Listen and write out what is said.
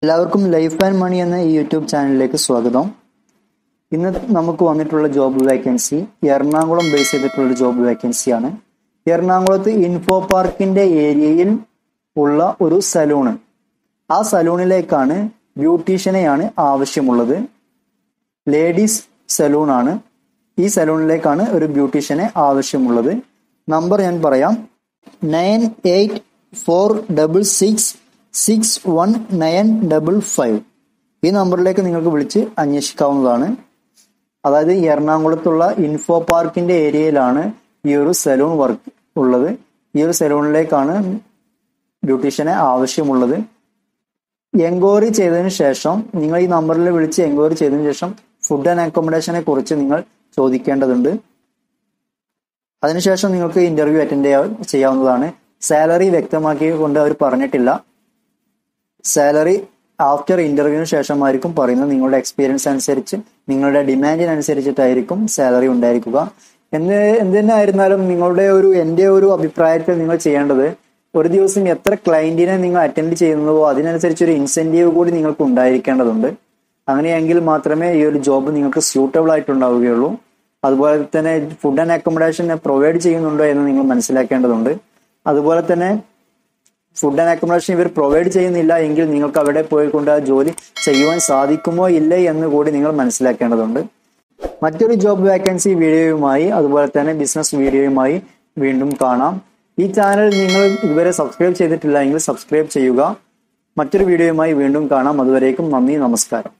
എല്ലാവർക്കും life and money എന്ന ഈ യൂട്യൂബ് ചാനലിലേക്ക് സ്വാഗതം ഇന്ന് നമുക്ക് വന്നിട്ടുള്ള ജോബ് വേക്കൻസി എറണാകുളം ബേസ് ചെയ്തിട്ടുള്ള ജോബ് വേക്കൻസിയാണ് എറണാകുളത്ത് ഇൻഫോ പാർക്കിന്റെ ഏരിയയിൽ ഉള്ള ഒരു സലൂണ് ആ സലൂണിലേക്കാണ് ബ്യൂട്ടീഷ്യനെയാണ് ആവശ്യമുള്ളത് ലേഡീസ് സലൂൺ ആണ് ഈ സലൂണിലേക്കാണ് ഒരു ബ്യൂട്ടീഷ്യനെ ആവശ്യമുള്ളത് നമ്പർ ഞാൻ പറയാം nine eight four double six six one nine double five ഈ നമ്പറിലേക്ക് നിങ്ങൾക്ക് വിളിച്ച് അന്വേഷിക്കാവുന്നതാണ് അതായത് എറണാകുളത്തുള്ള ഇൻഫോ പാർക്കിന്റെ ഏരിയയിലാണ് ഈ ഒരു സലൂൺ വർക്ക് ഉള്ളത് ഈ ഒരു സലൂണിലേക്കാണ് ബ്യൂട്ടീഷ്യനെ ആവശ്യമുള്ളത് എൻക്വയറി ചെയ്തതിനു ശേഷം നിങ്ങൾ ഈ നമ്പറിൽ വിളിച്ച് എൻക്വയറി ചെയ്തതിനു ശേഷം ഫുഡ് ആൻഡ് അക്കോമഡേഷനെ കുറിച്ച് നിങ്ങൾ ചോദിക്കേണ്ടതുണ്ട് അതിനുശേഷം നിങ്ങൾക്ക് ഇന്റർവ്യൂ അറ്റൻഡ് ചെയ്യാവുന്നതാണ് സാലറി വ്യക്തമാക്കിക്കൊണ്ട് അവർ പറഞ്ഞിട്ടില്ല സാലറി ആഫ്റ്റർ ഇന്റർവ്യൂവിന് ശേഷമായിരിക്കും പറയുന്നത് നിങ്ങളുടെ എക്സ്പീരിയൻസ് അനുസരിച്ച് നിങ്ങളുടെ ഡിമാൻഡിനനുസരിച്ചിട്ടായിരിക്കും സാലറി ഉണ്ടായിരിക്കുക എന്ത് എന്ത് തന്നെ ആയിരുന്നാലും നിങ്ങളുടെ ഒരു എൻ്റെ ഒരു അഭിപ്രായത്തിൽ നിങ്ങൾ ചെയ്യേണ്ടത് ഒരു ദിവസം എത്ര ക്ലയന്റിനെ നിങ്ങൾ അറ്റൻഡ് ചെയ്യുന്നുവോ അതിനനുസരിച്ച് ഒരു ഇൻസെന്റീവ് കൂടി നിങ്ങൾക്ക് ഉണ്ടായിരിക്കേണ്ടതുണ്ട് അങ്ങനെയെങ്കിൽ മാത്രമേ ഈ ഒരു ജോബ് നിങ്ങൾക്ക് സ്യൂട്ടബിൾ ആയിട്ടുണ്ടാവുകയുള്ളൂ അതുപോലെ തന്നെ ഫുഡ് ആൻഡ് അക്കോമഡേഷൻ പ്രൊവൈഡ് ചെയ്യുന്നുണ്ടോ എന്ന് നിങ്ങൾ മനസ്സിലാക്കേണ്ടതുണ്ട് അതുപോലെ തന്നെ ഫുഡ് ആൻഡ് അക്കോമഡേഷൻ ഇവർ പ്രൊവൈഡ് ചെയ്യുന്നില്ല എങ്കിൽ നിങ്ങൾക്ക് അവിടെ പോയിക്കൊണ്ട് ആ ജോലി ചെയ്യുവാൻ സാധിക്കുമോ ഇല്ലേ എന്ന് കൂടി നിങ്ങൾ മനസ്സിലാക്കേണ്ടതുണ്ട് മറ്റൊരു ജോബ് വേക്കൻസി വീഡിയോയുമായി അതുപോലെ തന്നെ ബിസിനസ് വീഡിയോയുമായി വീണ്ടും കാണാം ഈ ചാനൽ നിങ്ങൾ ഇതുവരെ സബ്സ്ക്രൈബ് ചെയ്തിട്ടില്ല എങ്കിൽ സബ്സ്ക്രൈബ് ചെയ്യുക മറ്റൊരു വീഡിയോയുമായി വീണ്ടും കാണാം അതുവരേക്കും നന്ദി നമസ്കാരം